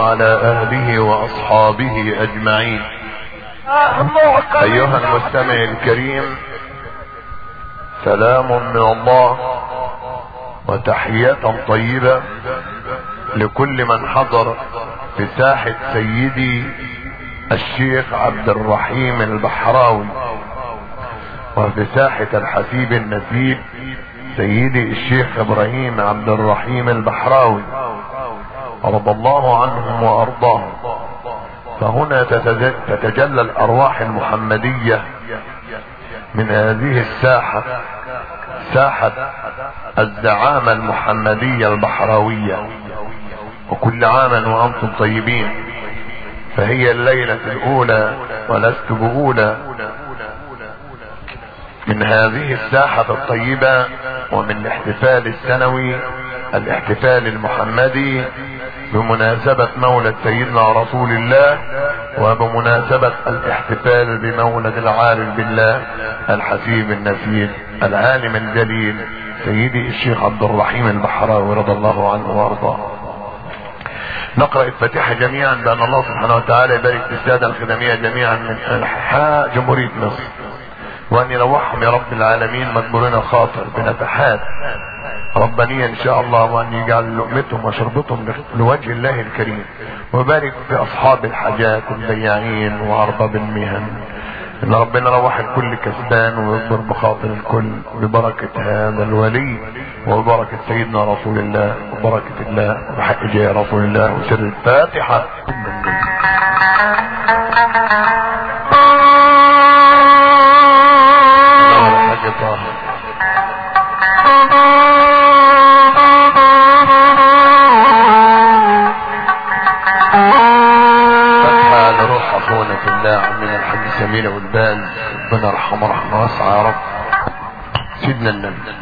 وعلى اهله واصحابه اجمعين ايها المستمع الكريم سلام من الله وتحية طيبة لكل من حضر في ساحة سيدي الشيخ عبد الرحيم البحراوي وفي ساحة الحسيب النسيب سيدي الشيخ ابراهيم عبد الرحيم البحراوي رضى الله عنهم وارضاهم فهنا تتجلى الارواح المحمدية من هذه الساحة ساحة الزعامة المحمدية البحراوية وكل عام وانتم طيبين فهي الليلة الاولى ولست باولى من هذه الساحة الطيبة ومن الاحتفال السنوي الاحتفال المحمدي بمناسبة مولد سيدنا رسول الله وبمناسبة الاحتفال بمولد العارف بالله الحسيب النسيب العالم الجليل سيدي الشيخ عبد الرحيم البحراوي رضي الله عنه وارضاه نقرأ الفاتحة جميعا بأن الله سبحانه وتعالى يبارك في السادة الخدمية جميعا من أنحاء جمهورية مصر وأن يروحهم يا رب العالمين مجبورين الخاطر بنفحات ربانية إن شاء الله وأن يجعل لقمتهم وشربتهم لوجه الله الكريم وبارك في أصحاب الحاجات والبياعين وأرباب المهن إن ربنا روح الكل كسبان ويكبر بخاطر الكل ببركة هذا الولي وببركة سيدنا رسول الله وبركة الله وبحق جاه رسول الله وسر الفاتحة جميلة والبال ربنا يرحمه رحمة واسعة يا رب سيدنا النبي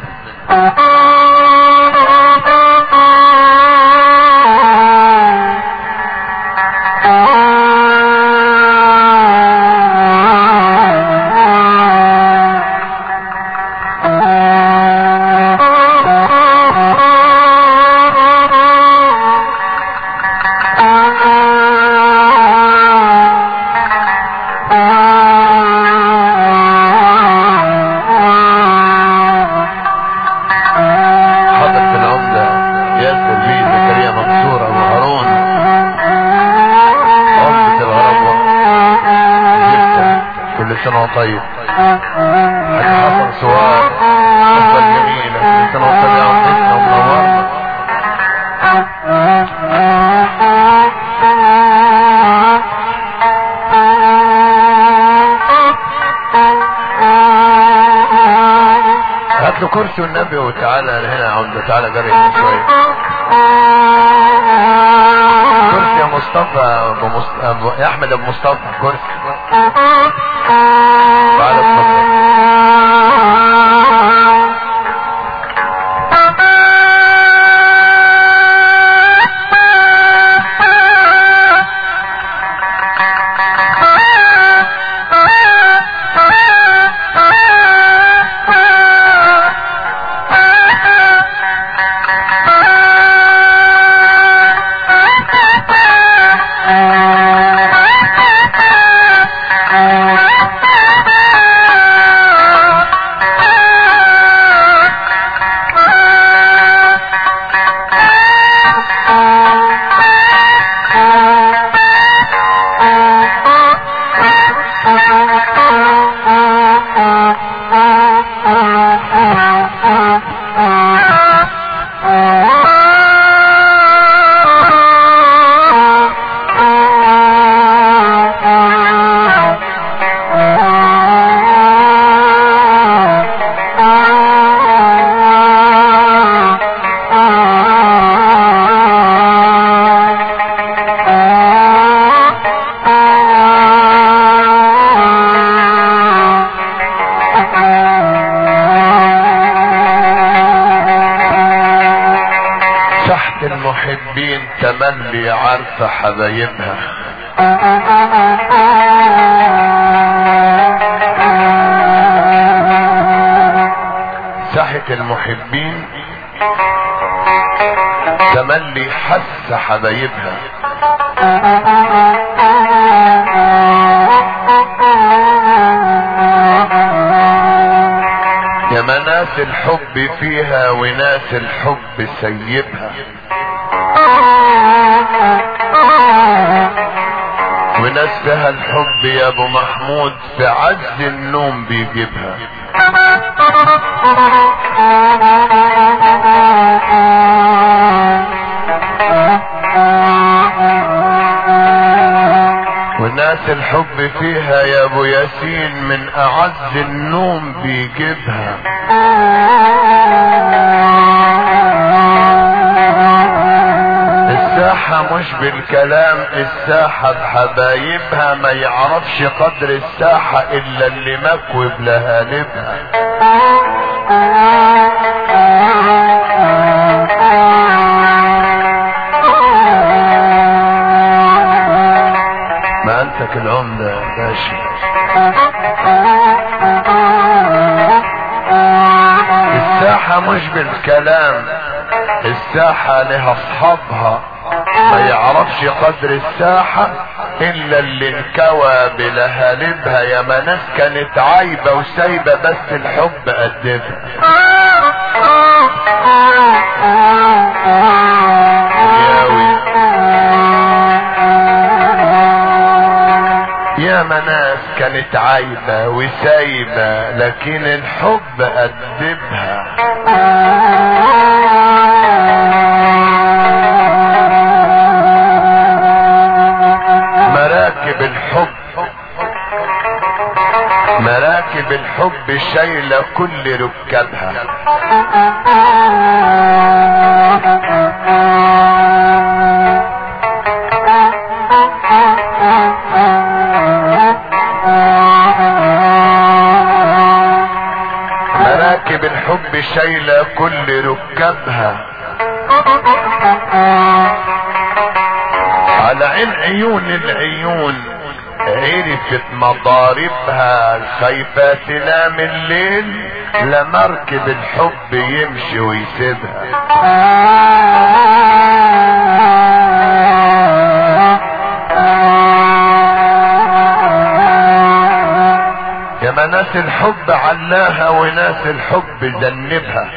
طيب حاجة حسن سؤال قصة جميلة كل سنة وانت بعمتنا ومنورنا هات له كرسي والنبي وتعالى هنا يا عمده تعالى جري شويه كرسي يا مصطفى ابو مصطفى يا احمد ابو مصطفى كرسي تعالى اتفضل تحت المحبين تملي عارفة حبايبها ساحة المحبين تملي حس حبايبها يا مناس الحب فيها وناس الحب سيبها وناس فيها الحب يا ابو محمود في عز النوم بيجيبها وناس الحب فيها يا ابو ياسين من اعز النوم بيجيبها الساحة مش بالكلام الساحة بحبايبها ما يعرفش قدر الساحة الا اللي مكوي بلهالبها ما انتك العمدة ماشي الساحة مش بالكلام الساحة لها اصحابها ما يعرفش قدر الساحة الا اللي انكوى بلهالبها يا ما ناس كانت عايبة وسايبة بس الحب قدمها ياوي يا مناس كانت عايبة وسايبة لكن الحب أدبها مراكب الحب مراكب الحب شايلة كل ركابها مراكب الحب شايلة كل ركابها على عين عيون العيون عرفت مضاربها خايفة تنام الليل لمركب الحب يمشي ويسيبها يا ما ناس الحب علاها وناس الحب ذنبها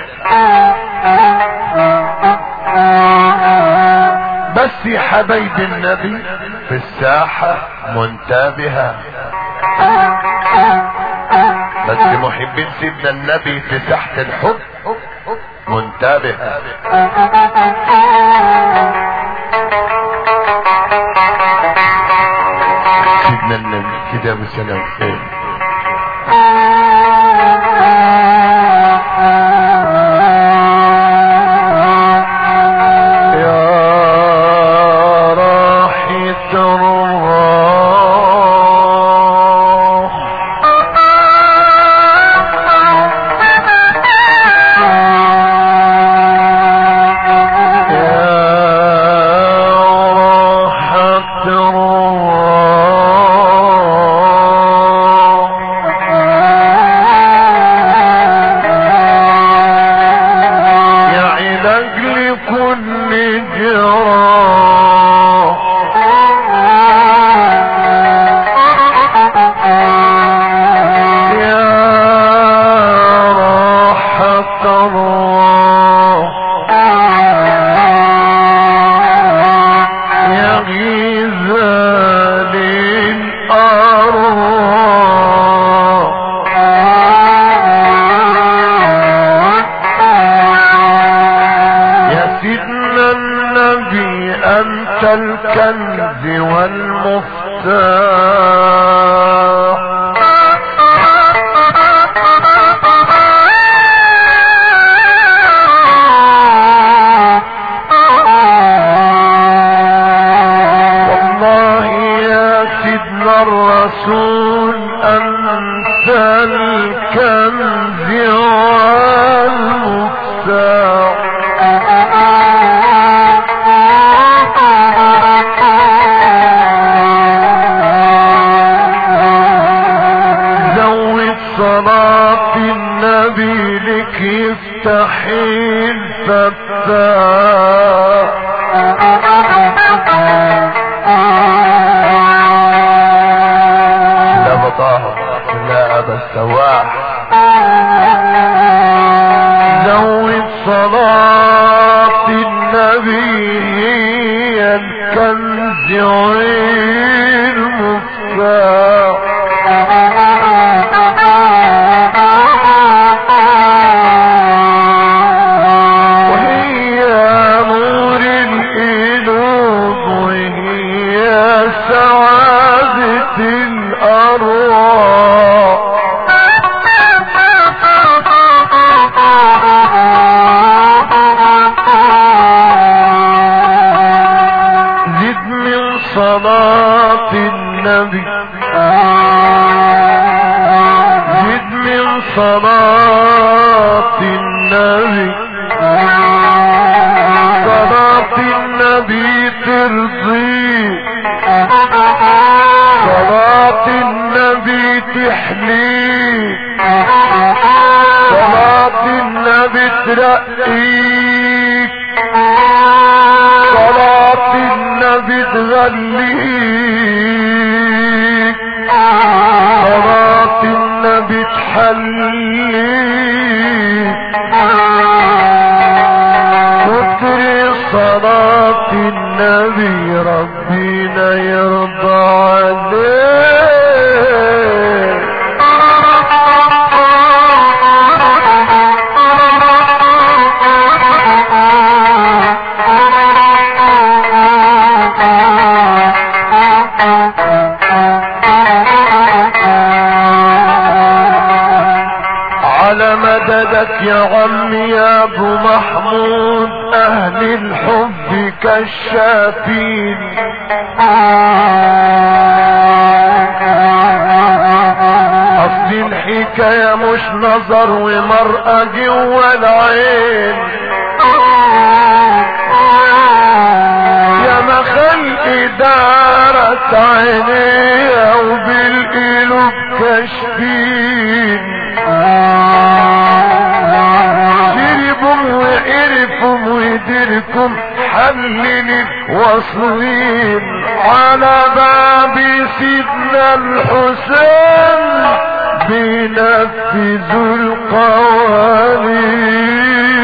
بس يا حبايب النبي في الساحة منتبهة بس محبين سيدنا النبي في ساحة الحب منتبهة سيدنا النبي كده يا ابو سلام ايه يا راحة الروح يا راحة الروح يا علاج لكل جراح يا راحة الروح يا غزال الأرواح يا سيدنا النبي أنت الكنز والمفتاح والله يا سيدنا الرسول أنت الكنز والمفتاح زود صلاة النبي لك يفتح الفتاح سواح زود صلاة النبي هي الكنز والمفتاح وهي نور القلوب وهي سعادة الأرواح زد من صلاة النبي زد من صلاة النبي صلاة النبي ترضيك صلاة النبي تحليك صلاة النبي ترقيك صلاة النبي تغليك صلاة النبي تحليك كتر صلاة النبي ربنا يرضى عليك على مددك يا عم يا ابو محمود اهل الحب كشافين اصل الحكاية مش نظر ومرأة جوا العين يا ما خلق دارت عينيها وبالقلوب كشفين شربوا وقرفوا ويدركم حلل واصلين على باب سيدنا الحسين بينفذوا القوانين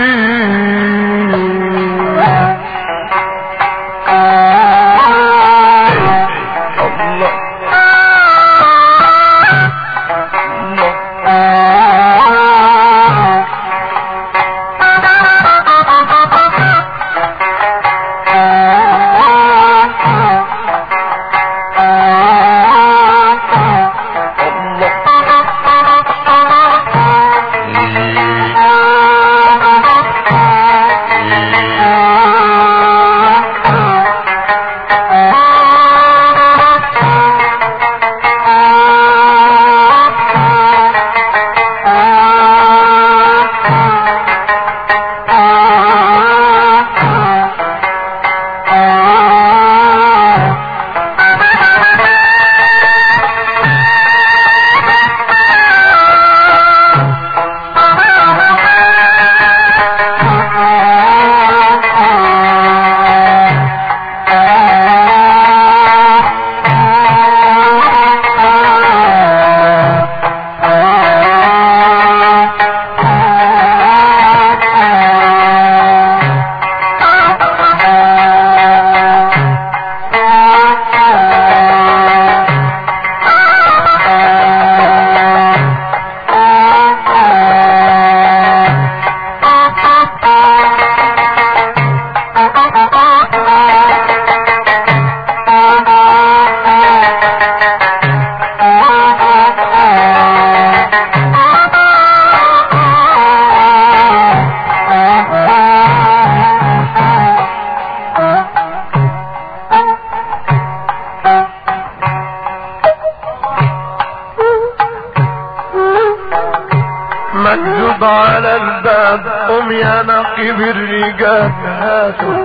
مكتوب على الباب قم يا نقيب الرجال هاتوا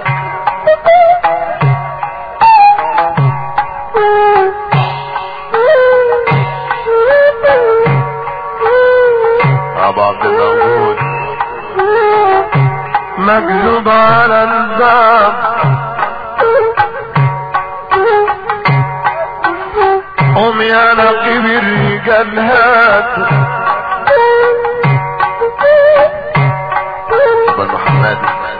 ابو عبد الموجود مكتوب على الباب قم يا نقيب الرجال الرجال هاتوا ابو محمد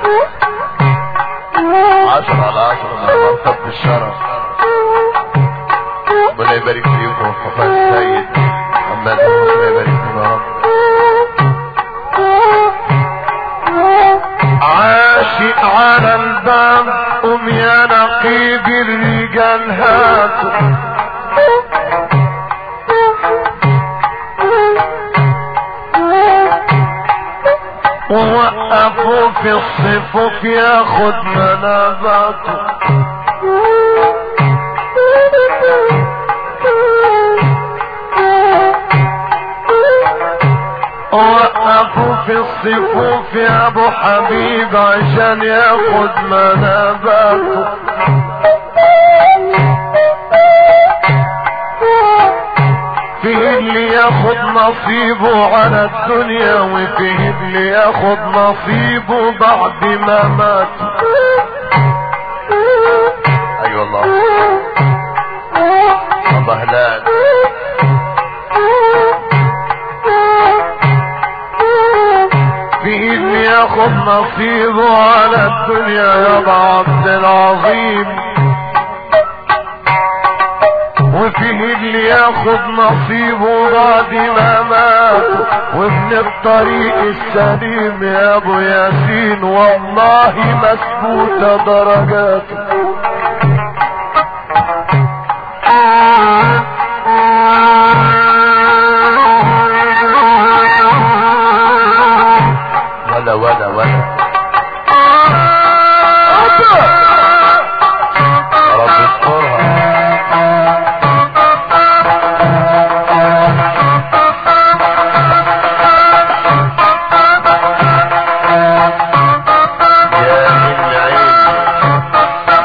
عشرة على عشرة من مرتبة الشرف ربنا يبارك فيكم وفقاء السيد محمد ربنا يبارك فيكم يا رب عاشق على الباب قم يا نقيب الرجال هاتوا ووقفوا في الصفوف ياخد مناباته وقفوا في الصفوف يا ابو حبيب عشان ياخد مناباته فيه اللي ياخد نصيبه على الدنيا وفيه اللي ياخد نصيبه بعد ما مات اي أيوة والله الله لا فيه اللي ياخد نصيبه على الدنيا يا عبد العظيم وفيه اللي ياخد نصيبه بعد ما مات وابن الطريق السليم يا ابو ياسين والله مسكوتة درجاته ولا ولا ولا رب اذكرها يا من عين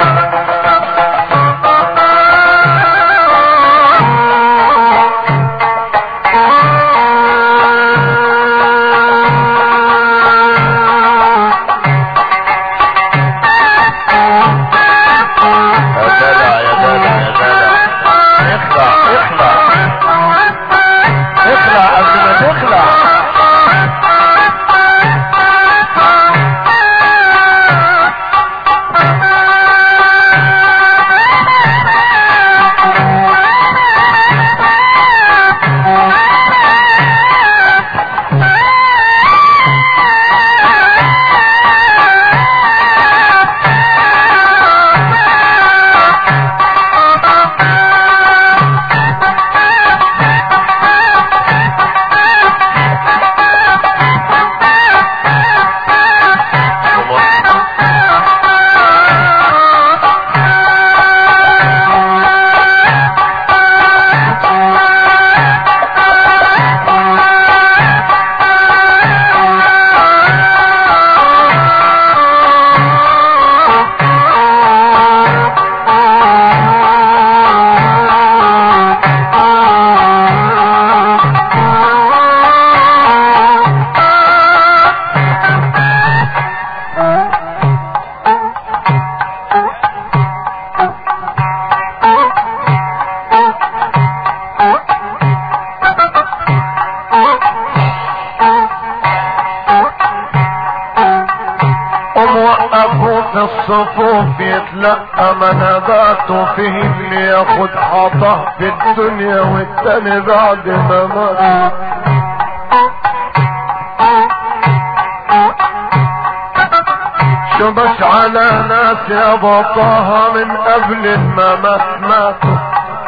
يا دلع يا دلع يا دلع اخلع اخلع اخلع قبل ما تخلع قم وقفوا في الصفوف يتلقى مناباته فيه اللي ياخد عطاه في الدنيا والتاني بعد ما مات شبش على ناس يا بطاها من قبل ما مات ماتوا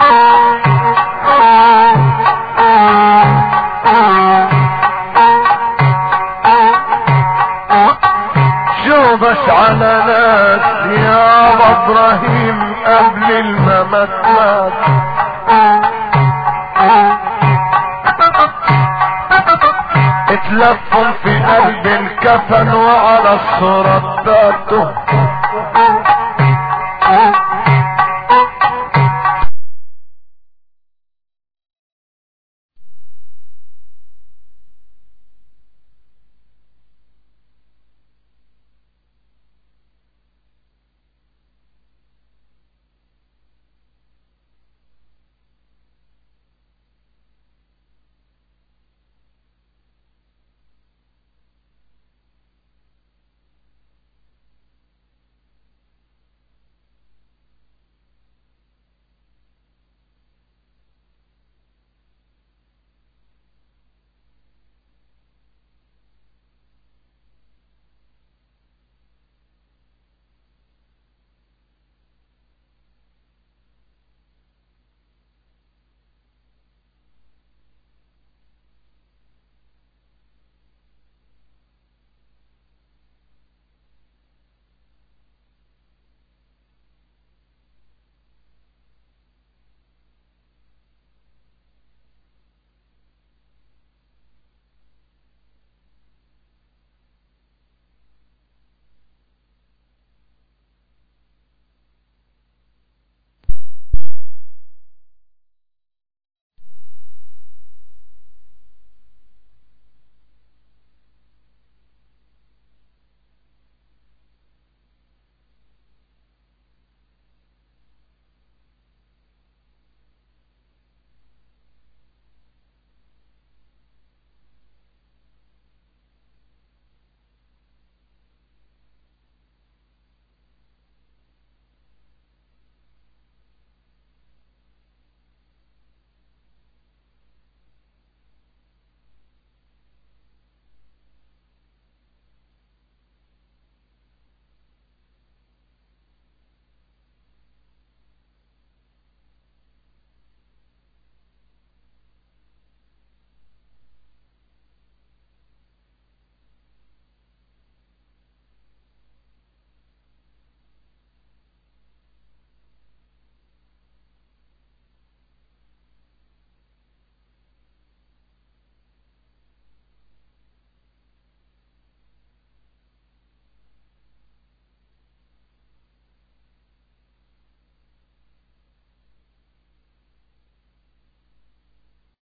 شوبش على ناس يا أبا ابراهيم قبل الممات مات اتلفهم في قلب الكفن وعلى الصورة بتاعته